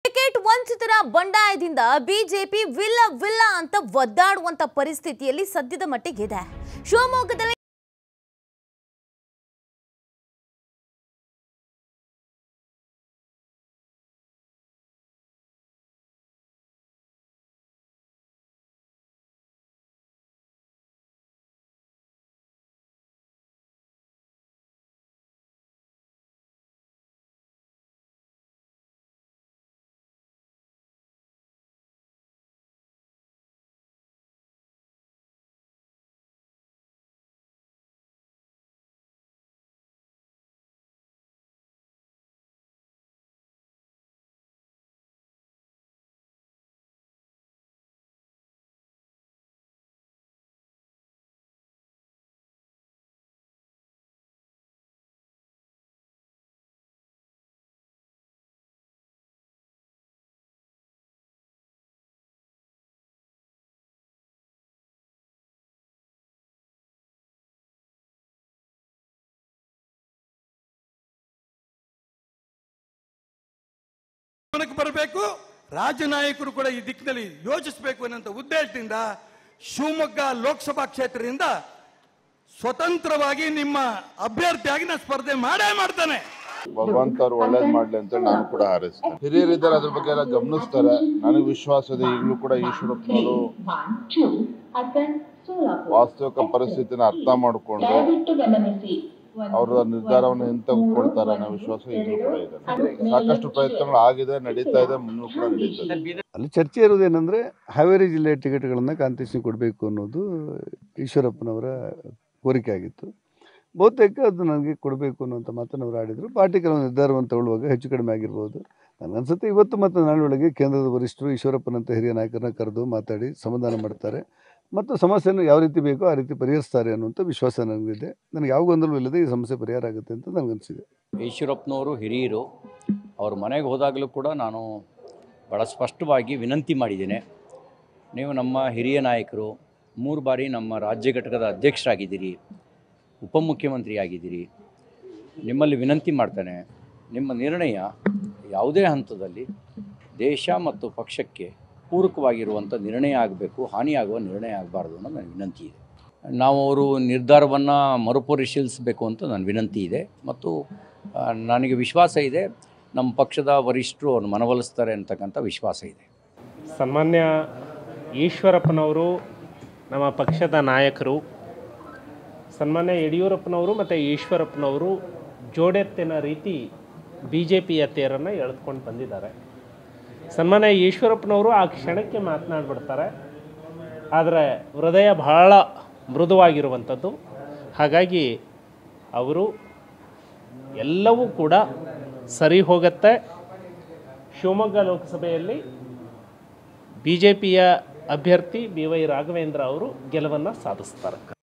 Ticket ವಂಚಿತರ ಬಂಡಾಯದಿಂದ BJP ವಿಲ್ಲ ವಿಲ್ಲ ಅಂತ ಒದ್ದಾಡುವಂತ ಪರಿಸ್ಥಿತಿಯಲ್ಲಿ ಸದ್ಯದ ಮಟ್ಟಿಗಿದೆ ಶಿವಮೊಗ್ಗದಲ್ಲಿ ಗಮನಕ್ಕೆ ಬರಬೇಕು ರಾಜನಾಯಕರು ಕೂಡ ಈ ದಿಕ್ಕಿನಲ್ಲಿ ಯೋಚಿಸಬೇಕು ಅನ್ನೋ ಉದ್ದೇಶದಿಂದ ಶಿವಮೊಗ್ಗ ಲೋಕಸಭಾ ಕ್ಷೇತ್ರದಿಂದ ಸ್ವತಂತ್ರವಾಗಿ ನಿಮ್ಮ ಅಭ್ಯರ್ಥಿಯಾಗಿ ನಾನು ಸ್ಪರ್ಧೆ ಮಾಡೇ ಮಾಡ್ತಾನೆ ಭಗವಂತ ಅವ್ರು ಒಳ್ಳೇದ್ ಮಾಡ್ಲಿ ಅಂತ ನಾನು ಕೂಡ ಹಾರೈಸ್ತೇನೆ ಹಿರಿಯರಿದ್ದಾರೆ ಅದ್ರ ಬಗ್ಗೆ ಎಲ್ಲ ಗಮನಿಸ್ತಾರೆ ನನಗೆ ವಿಶ್ವಾಸ ಇದೆ ಈಗಲೂ ಕೂಡ ಈಶ್ವರಪ್ಪನವರು One, two, Hassan Solapur. ವಾಸ್ತವಿಕ ಪರಿಸ್ಥಿತಿನ ಅರ್ಥ ಮಾಡಿಕೊಂಡು ದಯವಿಟ್ಟು ಗಮನಿಸಿ ಒಂದು, ಅವರ ನಿರ್ಧಾರವನ್ನು ಎಂತ ಕೊಡ್ತಾರೆ ಅನ್ನೋ ವಿಶ್ವಾಸ ಈಗಲೂ ಕೂಡ ಇದೆ ಸಾಕಷ್ಟು ಪ್ರಯತ್ನಗಳು ಆಗಿದೆ ನಡೀತಾ ಇದೆ ಮುನ್ನೂ ಕೂಡ ನಡೀತದೆ ಅಲ್ಲಿ ಚರ್ಚೆ ಇರೋದೇನೆಂದರೆ ಹಾವೇರಿ ಜಿಲ್ಲೆಯ ಟಿಕೆಟ್ಗಳನ್ನು ಕಾಂತೇಶಿಗೆ ಕೊಡಬೇಕು ಅನ್ನೋದು ಈಶ್ವರಪ್ಪನವರ ಕೋರಿಕೆ ಆಗಿತ್ತು ಬಹುತೇಕ ಅದು ನನಗೆ ಕೊಡಬೇಕು ಅನ್ನೋಂಥ ಮಾತನ್ನು ಅವರು ಆಡಿದರು ಪಾರ್ಟಿ ಕೆಲವು ನಿರ್ಧಾರವನ್ನು ತಗೊಳ್ಳುವಾಗ ಹೆಚ್ಚು ಕಡಿಮೆ ಆಗಿರ್ಬೋದು ನನಗನ್ಸುತ್ತೆ ಇವತ್ತು ಮತ್ತು ನಾಳೆ ಒಳಗೆ ಕೇಂದ್ರದ ವರಿಷ್ಠರು ಈಶ್ವರಪ್ಪನಂಥ ಹಿರಿಯ ನಾಯಕರನ್ನ ಕರೆದು ಮಾತಾಡಿ ಸಮಾಧಾನ ಮಾಡ್ತಾರೆ ಮತ್ತು ಸಮಸ್ಯೆಯನ್ನು ಯಾವ ರೀತಿ ಬೇಕೋ ಆ ರೀತಿ ಪರಿಹರಿಸ್ತಾರೆ ಅನ್ನುವಂಥ ವಿಶ್ವಾಸ ನನಗಿದೆ ನನಗೆ ಯಾವ ಗೊಂದಲವೂ ಇಲ್ಲದೆ ಈ ಸಮಸ್ಯೆ ಪರಿಹಾರ ಆಗುತ್ತೆ ಅಂತ ನನಗನ್ಸಿದೆ ಈಶ್ವರಪ್ಪನವರು ಹಿರಿಯರು ಅವ್ರ ಮನೆಗೆ ಹೋದಾಗಲೂ ಕೂಡ ನಾನು ಭಾಳ ಸ್ಪಷ್ಟವಾಗಿ ವಿನಂತಿ ಮಾಡಿದ್ದೇನೆ ನೀವು ನಮ್ಮ ಹಿರಿಯ ನಾಯಕರು ಮೂರು ಬಾರಿ ನಮ್ಮ ರಾಜ್ಯ ಘಟಕದ ಅಧ್ಯಕ್ಷರಾಗಿದ್ದೀರಿ ಉಪಮುಖ್ಯಮಂತ್ರಿ ಆಗಿದ್ದೀರಿ ನಿಮ್ಮಲ್ಲಿ ವಿನಂತಿ ಮಾಡ್ತಾನೆ ನಿಮ್ಮ ನಿರ್ಣಯ ಯಾವುದೇ ಹಂತದಲ್ಲಿ ದೇಶ ಮತ್ತು ಪಕ್ಷಕ್ಕೆ ಪೂರಕವಾಗಿರುವಂಥ ನಿರ್ಣಯ ಆಗಬೇಕು ಹಾನಿಯಾಗುವ ನಿರ್ಣಯ ಆಗಬಾರ್ದು ಅನ್ನೋ ನನ್ನ ವಿನಂತಿ ಇದೆ ನಾವು ಅವರು ನಿರ್ಧಾರವನ್ನು ಮರುಪರಿಶೀಲಿಸಬೇಕು ಅಂತ ನನ್ನ ವಿನಂತಿ ಇದೆ ಮತ್ತು ಆ, ನನಗೆ ವಿಶ್ವಾಸ ಇದೆ ನಮ್ಮ ಪಕ್ಷದ ವರಿಷ್ಠರು ಅವ್ರನ್ನ ಮನವೊಲಿಸ್ತಾರೆ ಅಂತಕ್ಕಂಥ ವಿಶ್ವಾಸ ಇದೆ ಸನ್ಮಾನ್ಯ ಈಶ್ವರಪ್ಪನವರು ನಮ್ಮ ಪಕ್ಷದ ನಾಯಕರು ಸನ್ಮಾನ್ಯ ಯಡಿಯೂರಪ್ಪನವರು ಮತ್ತು ಈಶ್ವರಪ್ಪನವರು ಜೋಡೆತ್ತಿನ ರೀತಿ ಬಿ ಜೆ ಪಿಯ ತೇರನ್ನು ಎಳೆದುಕೊಂಡು ಬಂದಿದ್ದಾರೆ ಸನ್ಮಾನ್ಯ ಈಶ್ವರಪ್ಪನವರು ಆ ಕ್ಷಣಕ್ಕೆ ಮಾತನಾಡ್ಬಿಡ್ತಾರೆ ಆದರೆ ಹೃದಯ ಬಹಳ ಮೃದುವಾಗಿರುವಂಥದ್ದು ಹಾಗಾಗಿ ಅವರು ಎಲ್ಲವೂ ಕೂಡ ಸರಿ ಹೋಗುತ್ತೆ ಶಿವಮೊಗ್ಗ ಲೋಕಸಭೆಯಲ್ಲಿ ಬಿ ಜೆ ಪಿಯ ಅಭ್ಯರ್ಥಿ ಬಿ ವೈ ರಾಘವೇಂದ್ರ ಅವರು ಗೆಲುವನ್ನು ಸಾಧಿಸ್ತಾರೆ